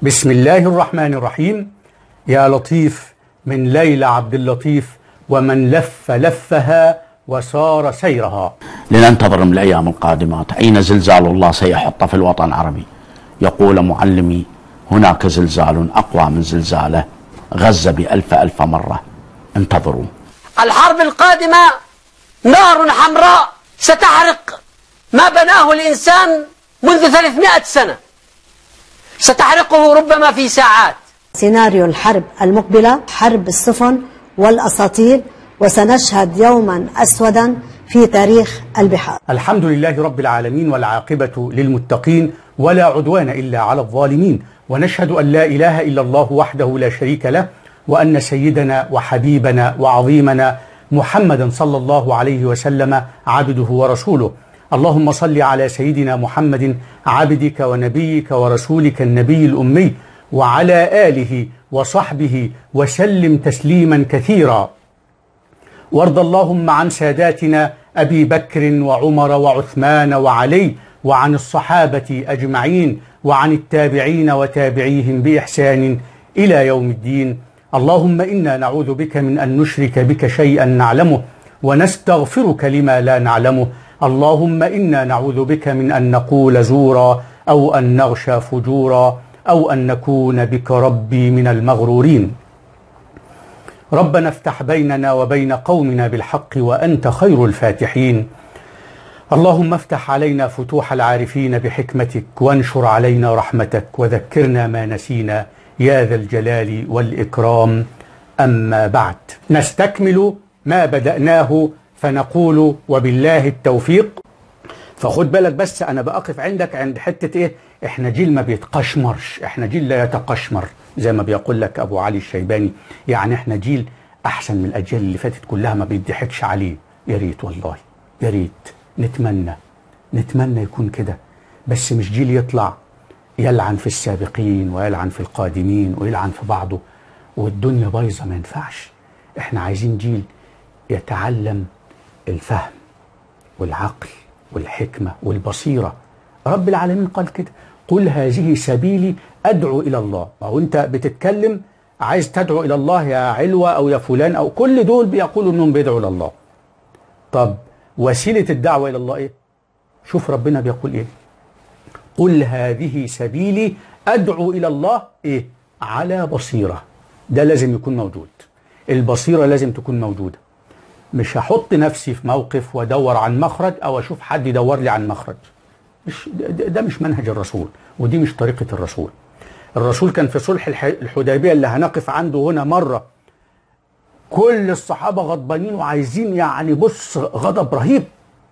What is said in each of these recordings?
بسم الله الرحمن الرحيم يا لطيف من ليلى عبد اللطيف ومن لف لفها وسار سيرها لننتظر من الأيام القادمات أين زلزال الله سيحط في الوطن العربي يقول معلمي هناك زلزال أقوى من زلزاله غزة بألف ألف مرة انتظروا الحرب القادمة نار حمراء ستحرق ما بناه الإنسان منذ 300 سنة ستحرقه ربما في ساعات سيناريو الحرب المقبلة حرب السفن والأساطيل وسنشهد يوما أسودا في تاريخ البحار الحمد لله رب العالمين والعاقبة للمتقين ولا عدوان إلا على الظالمين ونشهد أن لا إله إلا الله وحده لا شريك له وأن سيدنا وحبيبنا وعظيمنا محمدا صلى الله عليه وسلم عبده ورسوله اللهم صل على سيدنا محمد عبدك ونبيك ورسولك النبي الأمي وعلى آله وصحبه وسلم تسليما كثيرا وارض اللهم عن ساداتنا أبي بكر وعمر وعثمان وعلي وعن الصحابة أجمعين وعن التابعين وتابعيهم بإحسان إلى يوم الدين اللهم إنا نعوذ بك من أن نشرك بك شيئا نعلمه ونستغفرك لما لا نعلمه اللهم إنا نعوذ بك من أن نقول زورا أو أن نغشى فجورا أو أن نكون بك ربي من المغرورين ربنا افتح بيننا وبين قومنا بالحق وأنت خير الفاتحين اللهم افتح علينا فتوح العارفين بحكمتك وانشر علينا رحمتك وذكرنا ما نسينا يا ذا الجلال والإكرام أما بعد نستكمل ما بدأناه فنقول وبالله التوفيق فخد بالك بس أنا بقف عندك عند حتة إيه إحنا جيل ما بيتقشمرش إحنا جيل لا يتقشمر زي ما بيقول لك أبو علي الشيباني يعني إحنا جيل أحسن من الأجيال اللي فاتت كلها ما بيضحكش عليه يا ريت والله يا ريت نتمنى نتمنى يكون كده بس مش جيل يطلع يلعن في السابقين ويلعن في القادمين ويلعن في بعضه والدنيا بايظه ما ينفعش احنا عايزين جيل يتعلم الفهم والعقل والحكمه والبصيره رب العالمين قال كده قل هذه سبيلي ادعو الى الله او انت بتتكلم عايز تدعو الى الله يا علوه او يا فلان او كل دول بيقولوا انهم بيدعوا الى الله طب وسيله الدعوه الى الله ايه شوف ربنا بيقول ايه قل هذه سبيلي ادعو الى الله ايه على بصيره ده لازم يكون موجود البصيره لازم تكون موجوده مش هحط نفسي في موقف وادور عن مخرج او اشوف حد يدور لي عن مخرج مش ده, ده مش منهج الرسول ودي مش طريقه الرسول الرسول كان في صلح الح- الحديبيه اللي هنقف عنده هنا مره كل الصحابه غضبانين وعايزين يعني بص غضب رهيب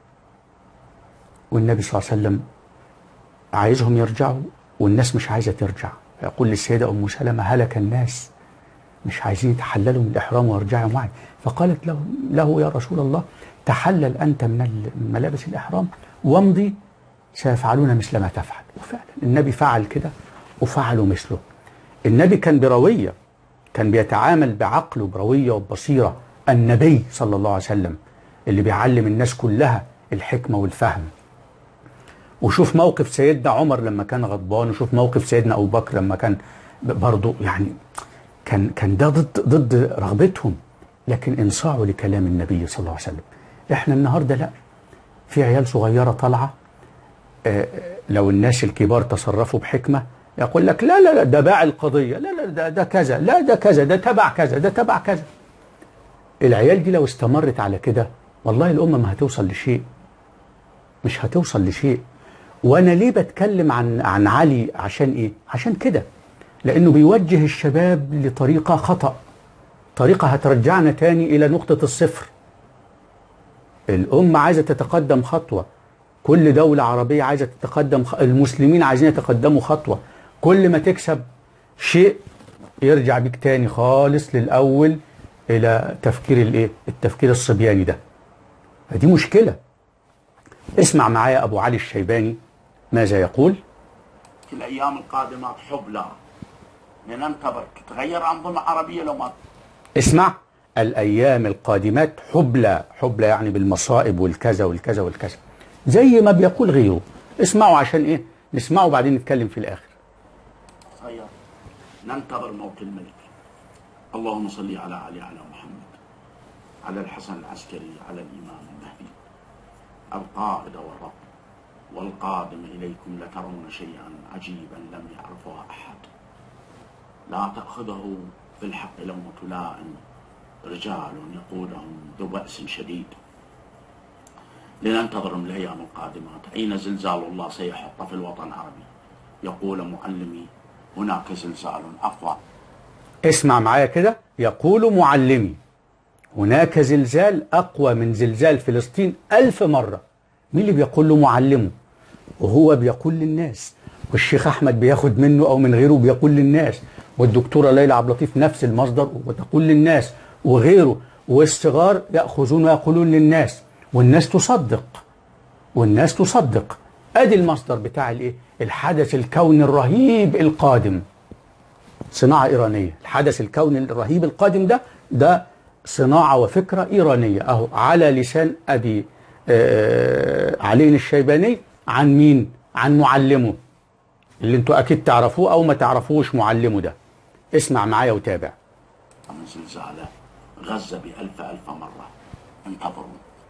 والنبي صلى الله عليه وسلم عايزهم يرجعوا والناس مش عايزه ترجع يقول للسيده ام سلمه هلك الناس مش عايزين يتحللوا من الاحرام ويرجعوا معي فقالت له له يا رسول الله تحلل انت من ال- ملابس الاحرام وامضي سيفعلون مثل ما تفعل وفعلا النبي فعل كده وفعلوا مثله النبي كان برويه كان بيتعامل بعقل وبرويه وبصيره النبي صلى الله عليه وسلم اللي بيعلم الناس كلها الحكمه والفهم وشوف موقف سيدنا عمر لما كان غضبان وشوف موقف سيدنا ابو بكر لما كان برضه يعني كان كان ده ضد ضد رغبتهم لكن انصاعوا لكلام النبي صلى الله عليه وسلم احنا النهارده لا في عيال صغيره طالعه آه، لو الناس الكبار تصرفوا بحكمه يقول لك لا لا لا ده باع القضيه لا لا ده, ده كذا لا ده كذا ده تبع كذا ده تبع كذا العيال دي لو استمرت على كده والله الامه ما هتوصل لشيء مش هتوصل لشيء وانا ليه بتكلم عن عن علي عشان ايه عشان كده لانه بيوجه الشباب لطريقه خطا طريقه هترجعنا تاني الى نقطه الصفر الامه عايزه تتقدم خطوه كل دوله عربيه عايزه تتقدم خ... المسلمين عايزين يتقدموا خطوه كل ما تكسب شيء يرجع بيك تاني خالص للاول الى تفكير الايه التفكير الصبياني ده فدي مشكله اسمع معايا ابو علي الشيباني ماذا يقول في الأيام القادمة حبلى لننتظر تتغير أنظمة عربية لو ما اسمع الايام القادمات حبلى حبلى يعني بالمصائب والكذا والكذا والكذا زي ما بيقول غيره اسمعوا عشان ايه نسمعه وبعدين نتكلم في الاخر خير ننتظر موت الملك اللهم صل على علي على محمد على الحسن العسكري على الإمام المهدي القائد والرب والقادم إليكم لترون شيئا عجيبا لم يعرفه أحد لا تأخذه في الحق لومة لائم رجال يقودهم ذو بأس شديد لننتظر من الأيام القادمات أين زلزال الله سيحط في الوطن العربي يقول معلمي هناك زلزال أقوى اسمع معايا كده يقول معلمي هناك زلزال أقوى من زلزال فلسطين ألف مرة مين اللي بيقول له معلمه وهو بيقول للناس والشيخ أحمد بياخد منه أو من غيره بيقول للناس والدكتورة ليلى عبد اللطيف نفس المصدر وتقول للناس وغيره والصغار يأخذون ويقولون للناس والناس تصدق والناس تصدق ادي المصدر بتاع الايه الحدث الكوني الرهيب القادم صناعة إيرانية الحدث الكوني الرهيب القادم ده ده صناعة وفكرة إيرانية أهو على لسان أبي آه علي الشيباني عن مين عن معلمه اللي انتوا أكيد تعرفوه أو ما تعرفوش معلمه ده اسمع معايا وتابع من زلزالة غزة بألف ألف مرة انتظروا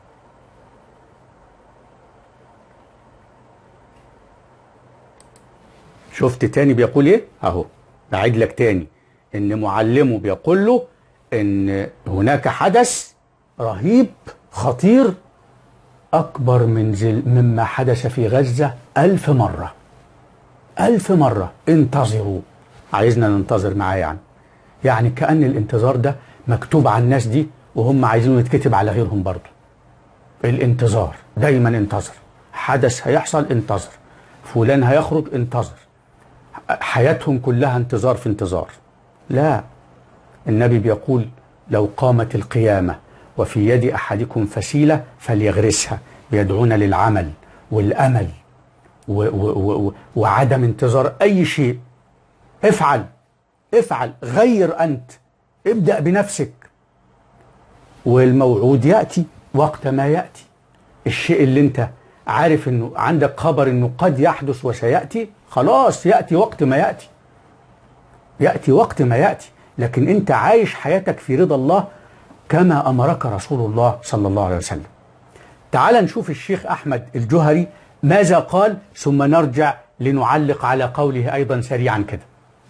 شفت تاني بيقول ايه اهو بعيد لك تاني ان معلمه بيقول له ان هناك حدث رهيب خطير اكبر من زل مما حدث في غزة الف مرة الف مرة انتظروا عايزنا ننتظر معاه يعني يعني كأن الانتظار ده مكتوب على الناس دي وهم عايزينه يتكتب على غيرهم برضه الانتظار دايما انتظر حدث هيحصل انتظر فلان هيخرج انتظر حياتهم كلها انتظار في انتظار لا النبي بيقول لو قامت القيامة وفي يد أحدكم فسيلة فليغرسها يدعون للعمل والأمل و و و وعدم انتظار أي شيء افعل افعل غير أنت ابدأ بنفسك والموعود يأتي وقت ما يأتي الشيء اللي انت عارف انه عندك خبر انه قد يحدث وسيأتي خلاص يأتي وقت ما يأتي يأتي وقت ما يأتي لكن انت عايش حياتك في رضا الله كما أمرك رسول الله صلى الله عليه وسلم تعال نشوف الشيخ أحمد الجهري ماذا قال ثم نرجع لنعلق على قوله أيضا سريعا كده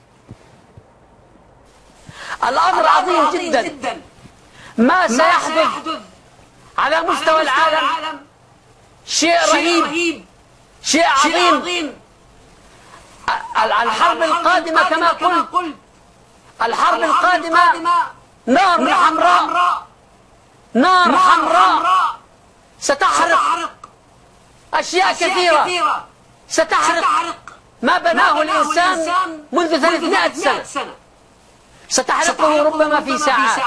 الأمر عظيم جدا ما سيحدث على مستوى العالم شيء رهيب شيء عظيم الحرب القادمة كما قلت الحرب القادمة نار حمراء نار حمراء ستحرق أشياء كثيرة ستحرق ما بناه الإنسان منذ 300 سنة ستحرقه ربما في ساعات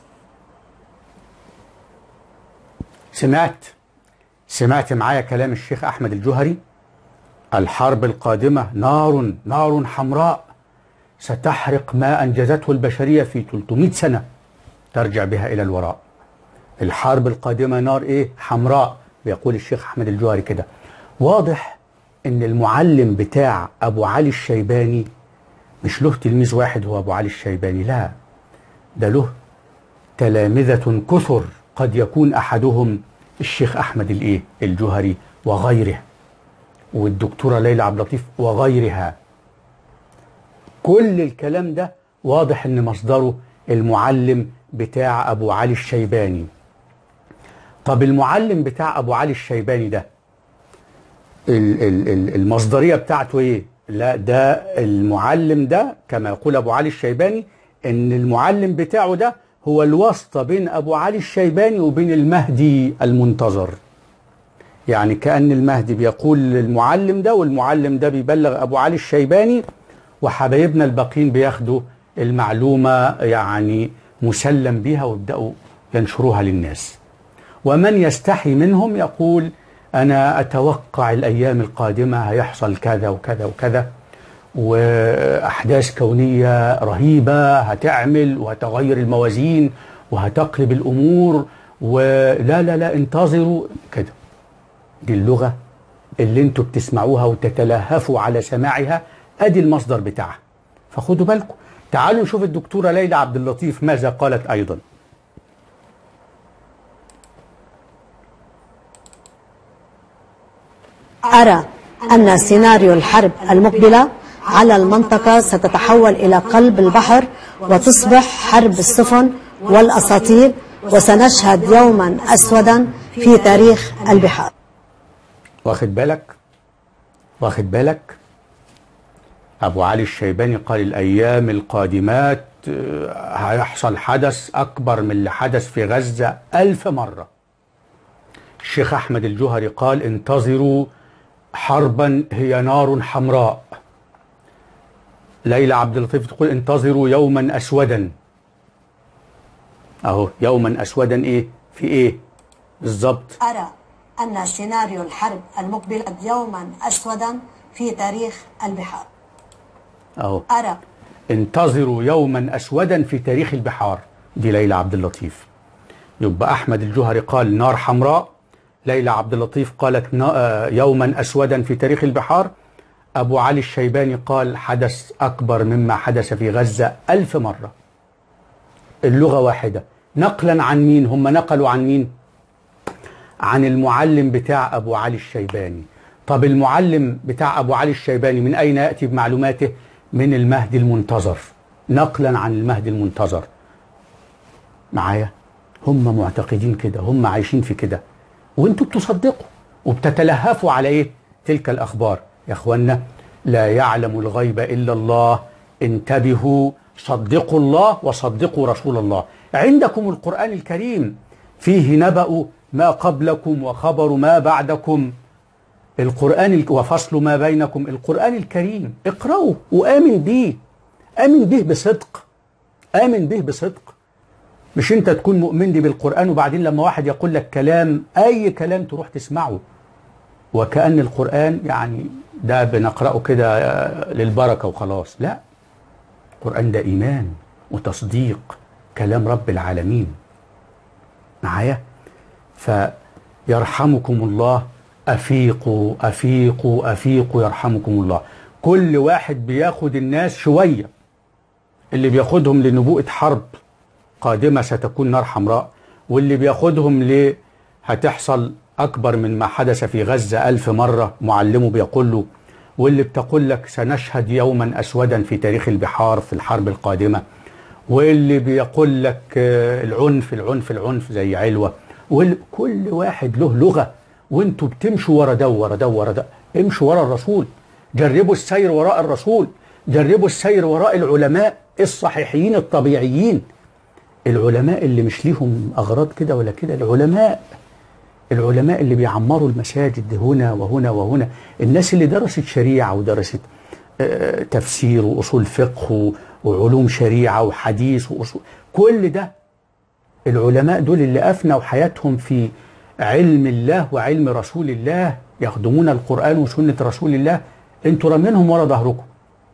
سمعت سمعت معايا كلام الشيخ أحمد الجهري الحرب القادمة نار نار حمراء ستحرق ما أنجزته البشرية في 300 سنة ترجع بها إلى الوراء الحرب القادمة نار إيه حمراء بيقول الشيخ أحمد الجوهري كده واضح إن المعلم بتاع أبو علي الشيباني مش له تلميذ واحد هو أبو علي الشيباني لا ده له تلامذة كثر قد يكون أحدهم الشيخ أحمد الإيه الجوهري وغيره والدكتورة ليلى عبد اللطيف وغيرها كل الكلام ده واضح ان مصدره المعلم بتاع ابو علي الشيباني طب المعلم بتاع ابو علي الشيباني ده ال- ال- ال- المصدريه بتاعته ايه لا ده المعلم ده كما يقول ابو علي الشيباني ان المعلم بتاعه ده هو الواسطه بين ابو علي الشيباني وبين المهدي المنتظر يعني كأن المهدي بيقول للمعلم ده والمعلم ده بيبلغ أبو علي الشيباني وحبايبنا الباقيين بياخدوا المعلومة يعني مسلم بها ويبدأوا ينشروها للناس ومن يستحي منهم يقول أنا أتوقع الأيام القادمة هيحصل كذا وكذا وكذا وأحداث كونية رهيبة هتعمل وهتغير الموازين وهتقلب الأمور ولا لا لا انتظروا كده دي اللغة اللي انتوا بتسمعوها وتتلهفوا على سماعها ادي المصدر بتاعها فخدوا بالكم تعالوا نشوف الدكتورة ليلى عبد اللطيف ماذا قالت أيضا أرى أن سيناريو الحرب المقبلة على المنطقة ستتحول إلى قلب البحر وتصبح حرب السفن والأساطيل وسنشهد يوما أسودا في تاريخ البحار واخد بالك واخد بالك أبو علي الشيباني قال الأيام القادمات آه، هيحصل حدث أكبر من اللي حدث في غزة ألف مرة الشيخ أحمد الجوهري قال انتظروا حربا هي نار حمراء ليلى عبد اللطيف تقول انتظروا يوما أسودا أهو يوما أسودا إيه في إيه بالظبط أرى أن سيناريو الحرب المقبلة يوما أسودا في تاريخ البحار أهو أرى انتظروا يوما اسودا في تاريخ البحار دي ليلى عبد اللطيف يبقى احمد الجوهري قال نار حمراء ليلى عبد اللطيف قالت نا- آه، يوما اسودا في تاريخ البحار ابو علي الشيباني قال حدث اكبر مما حدث في غزه الف مره اللغه واحده نقلا عن مين هم نقلوا عن مين عن المعلم بتاع ابو علي الشيباني طب المعلم بتاع ابو علي الشيباني من اين ياتي بمعلوماته من المهدي المنتظر نقلا عن المهدي المنتظر معايا هم معتقدين كده هم عايشين في كده وانتوا بتصدقوا وبتتلهفوا على ايه تلك الاخبار يا اخوانا لا يعلم الغيب الا الله انتبهوا صدقوا الله وصدقوا رسول الله عندكم القران الكريم فيه نبأ ما قبلكم وخبر ما بعدكم القرآن الك- وفصل ما بينكم القرآن الكريم اقرأوا وآمن به آمن به بصدق آمن به بصدق مش انت تكون مؤمن لي بالقرآن وبعدين لما واحد يقول لك كلام أي كلام تروح تسمعه وكأن القرآن يعني ده بنقرأه كده آه، للبركة وخلاص لا القرآن ده إيمان وتصديق كلام رب العالمين معايا فيرحمكم الله أفيقوا أفيقوا أفيقوا يرحمكم الله كل واحد بياخد الناس شوية اللي بياخدهم لنبوءة حرب قادمة ستكون نار حمراء واللي بياخدهم ل هتحصل أكبر من ما حدث في غزة ألف مرة معلمه بيقول له واللي بتقول لك سنشهد يوما أسودا في تاريخ البحار في الحرب القادمة واللي بيقول لك آه، العنف العنف العنف زي علوة وكل واحد له لغة وانتوا بتمشوا ورا ده ورا ده ورا ده امشوا ورا الرسول جربوا السير وراء الرسول جربوا السير وراء العلماء الصحيحيين الطبيعيين العلماء اللي مش ليهم أغراض كده ولا كده العلماء العلماء اللي بيعمروا المساجد هنا وهنا وهنا الناس اللي درست شريعة ودرست آه، تفسير وأصول فقه و- وعلوم شريعة وحديث وأصول كل ده العلماء دول اللي أفنوا حياتهم في علم الله وعلم رسول الله يخدمون القرآن وسنة رسول الله انتوا رامينهم ورا ظهركم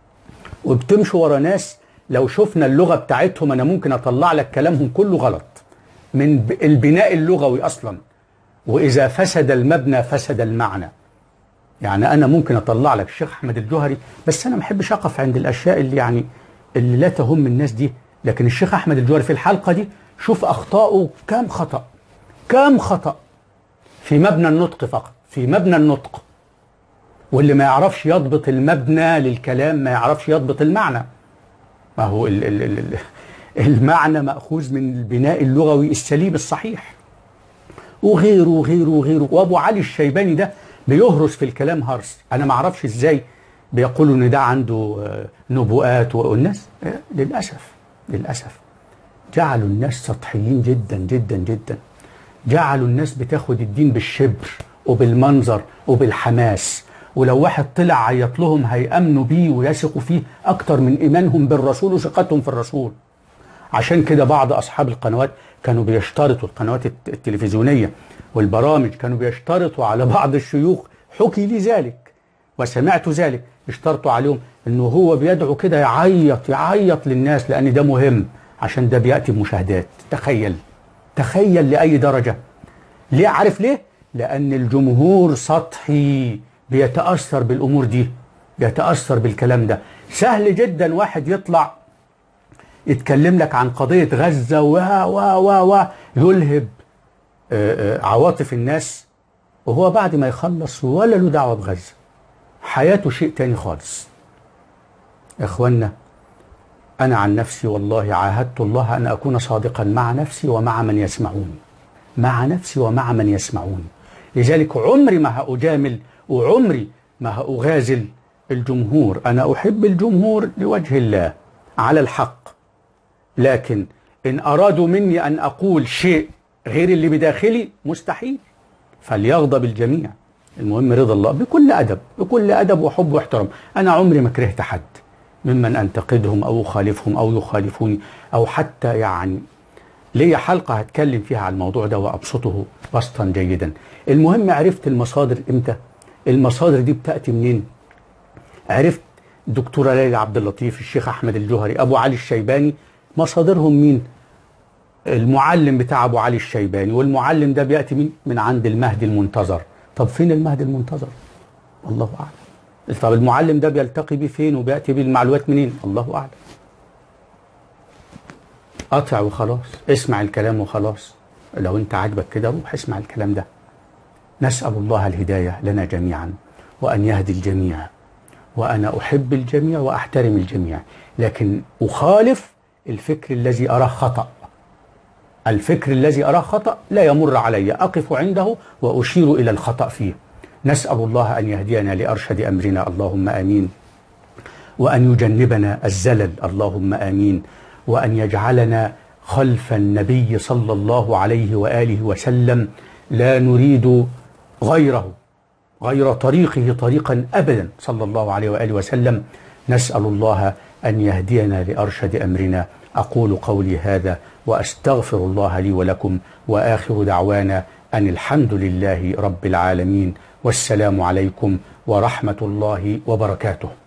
وبتمشوا ورا ناس لو شفنا اللغة بتاعتهم أنا ممكن أطلع لك كلامهم كله غلط من ب- البناء اللغوي أصلا وإذا فسد المبنى فسد المعنى يعني أنا ممكن أطلع لك الشيخ أحمد الجوهري بس أنا ما بحبش أقف عند الأشياء اللي يعني اللي لا تهم الناس دي لكن الشيخ أحمد الجوهري في الحلقة دي شوف أخطائه كام خطأ كام خطأ في مبنى النطق فقط في مبنى النطق واللي ما يعرفش يضبط المبنى للكلام ما يعرفش يضبط المعنى ما هو ال ال ال ال المعنى مأخوذ من البناء اللغوي السليم الصحيح وغيره وغيره وغيره وابو علي الشيباني ده بيهرس في الكلام هرس انا ما اعرفش ازاي بيقولوا ان ده عنده آه، نبوءات والناس آه، للاسف للاسف جعلوا الناس سطحيين جدا جدا جدا جعلوا الناس بتاخد الدين بالشبر وبالمنظر وبالحماس ولو واحد طلع عيط لهم هيأمنوا بيه ويثقوا فيه أكتر من إيمانهم بالرسول وثقتهم في الرسول عشان كده بعض أصحاب القنوات كانوا بيشترطوا القنوات الت- التلفزيونية والبرامج كانوا بيشترطوا على بعض الشيوخ حكي لي ذلك وسمعت ذلك اشترطوا عليهم انه هو بيدعو كده يعيط يعيط للناس لان ده مهم عشان ده بياتي بمشاهدات تخيل تخيل لاي درجه ليه عارف ليه لان الجمهور سطحي بيتاثر بالامور دي بيتاثر بالكلام ده سهل جدا واحد يطلع يتكلم لك عن قضية غزة و و و و يلهب آه، آه، عواطف الناس وهو بعد ما يخلص ولا له دعوة بغزة حياته شيء تاني خالص إخوانا أنا عن نفسي والله عاهدت الله أن أكون صادقا مع نفسي ومع من يسمعوني مع نفسي ومع من يسمعوني لذلك عمري ما هأجامل وعمري ما هأغازل الجمهور أنا أحب الجمهور لوجه الله على الحق لكن إن أرادوا مني أن أقول شيء غير اللي بداخلي مستحيل فليغضب الجميع المهم رضا الله بكل أدب بكل أدب وحب واحترام أنا عمري ما كرهت حد ممن أنتقدهم أو أخالفهم أو يخالفوني أو حتى يعني ليا حلقة هتكلم فيها على الموضوع ده وأبسطه بسطا جيدا المهم عرفت المصادر إمتى المصادر دي بتأتي منين عرفت الدكتورة ليلى عبد اللطيف الشيخ أحمد الجوهري أبو علي الشيباني مصادرهم مين المعلم بتاع أبو علي الشيباني والمعلم ده بيأتي من, من عند المهدي المنتظر طب فين المهدي المنتظر الله أعلم طب المعلم ده بيلتقي بيه فين وبيأتي بيه المعلومات منين الله أعلم قطع وخلاص اسمع الكلام وخلاص لو انت عاجبك كده روح اسمع الكلام ده نسأل الله الهداية لنا جميعا وأن يهدي الجميع وأنا أحب الجميع وأحترم الجميع لكن أخالف الفكر الذي أراه خطأ الفكر الذي أراه خطأ لا يمر علي أقف عنده وأشير إلى الخطأ فيه نسأل الله أن يهدينا لأرشد أمرنا اللهم آمين وأن يجنبنا الزلل اللهم آمين وأن يجعلنا خلف النبي صلى الله عليه وآله وسلم لا نريد غيره غير طريقه طريقا أبدا صلى الله عليه وآله وسلم نسأل الله أن يهدينا لأرشد أمرنا أقول قولي هذا وأستغفر الله لي ولكم وآخر دعوانا أن الحمد لله رب العالمين والسلام عليكم ورحمة الله وبركاته